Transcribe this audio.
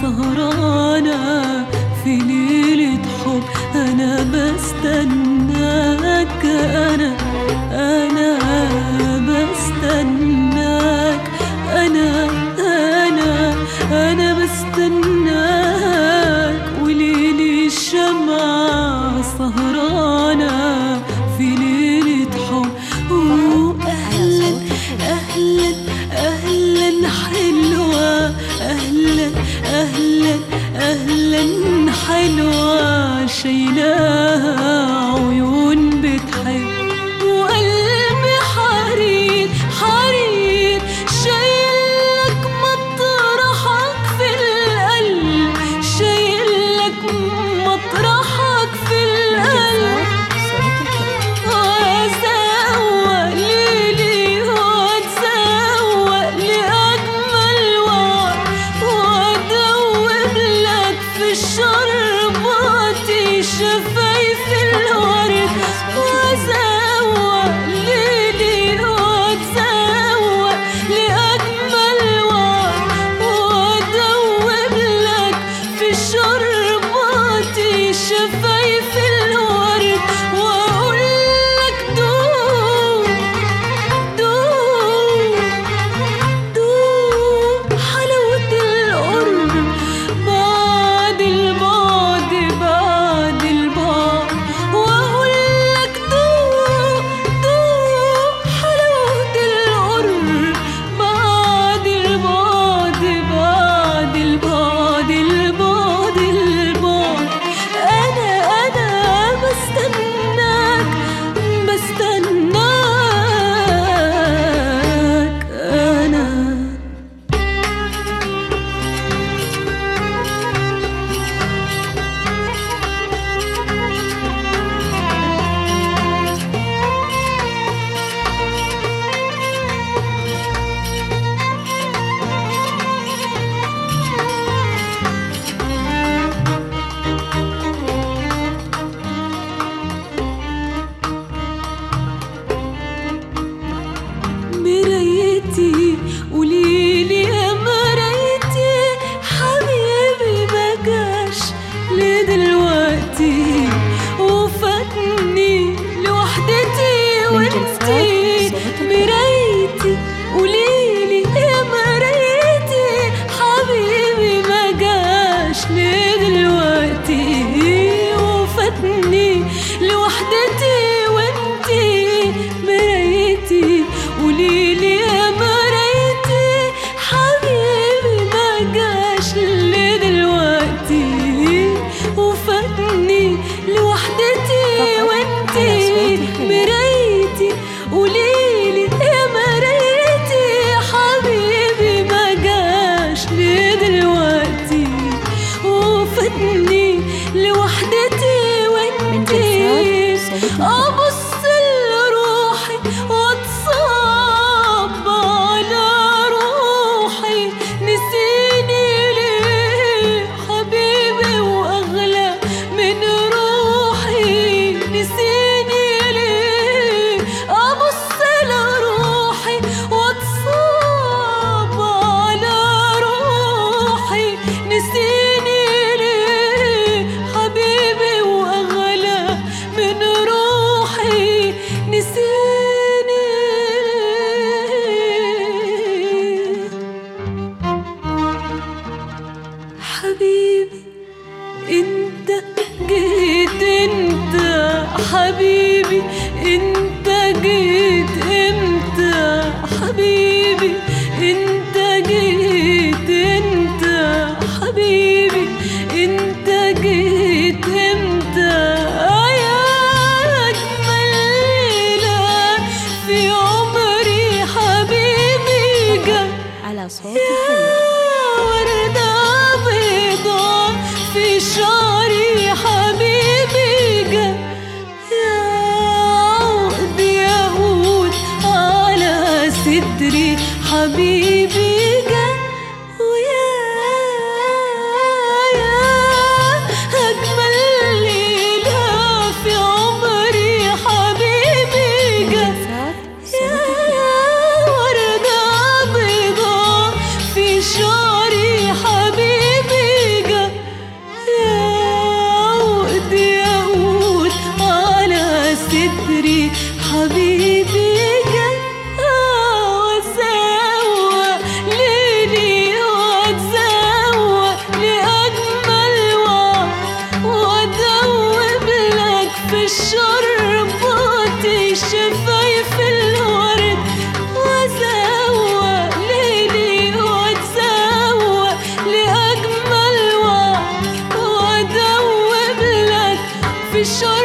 سهرانة في ليلة حب أنا بستناك أنا أنا بستناك أنا أنا أنا بستناك وليلي الشمعة سهرانة في ليلة حب وأهلا أهلا أهلا حلوة أهلا أهلا أهلا حلوة شايلاها عيون بتحب وقلبي حرير حرير شايلك مطرحك في القلب شايلك مطرحك في القلب وأزوق ليلي وأتزوق لأجمل وعد وأدوب لك في الشربات شفايف الورد وأزوق ليلي وأتزوق لأجمل وعد وأدوب لك في الشربات شفايف الورد وأقول لك دوب دوب دوب حلاوة القرب بعد البعد بعد البعد وأقول لك دوب دوب حلاوة القرب بعد البعد بعد البعد البعد البعد أنا أنا بستناك بستناك أنا مرايتي قوليلي يا مرايتي حبيبي ما جاش لدلوقتي وفاتني لوحدتي من وانتي جلسات صوت مرايتي قوليلي يا مرايتي حبيبي ما جاش لدلوقتي وفاتني لوحدتي وانتي مرايتي قوليلي يا مرايتي حبيبي ما جاش لدلوقتي وفاتني لوحدتي فقط وانتي على صوت الحلو. مرايتي قوليلي يا مرايتي حبيبي ما جاش لدلوقتي وفاتني لوحدتي من وانتي جلسات صوت الحلو. ابص لروحي واتصاب على روحي نسيني ليه حبيبي واغلى من روحي نسيني ليه ابص لروحي واتصاب على روحي نسيني ليه حبيبي واغلى من روحي نسيني ليه حبيبي انت جيت انت حبيبي انت جيت امتى حبيبي انت جيت انت حبيبي انت جيت امتى يا اجمل ليله في عمري حبيبي جا على صوت الحلو وردة بيضاء في شعري حبيبي جا يا عقد يهود على صدري حبيبي جا مش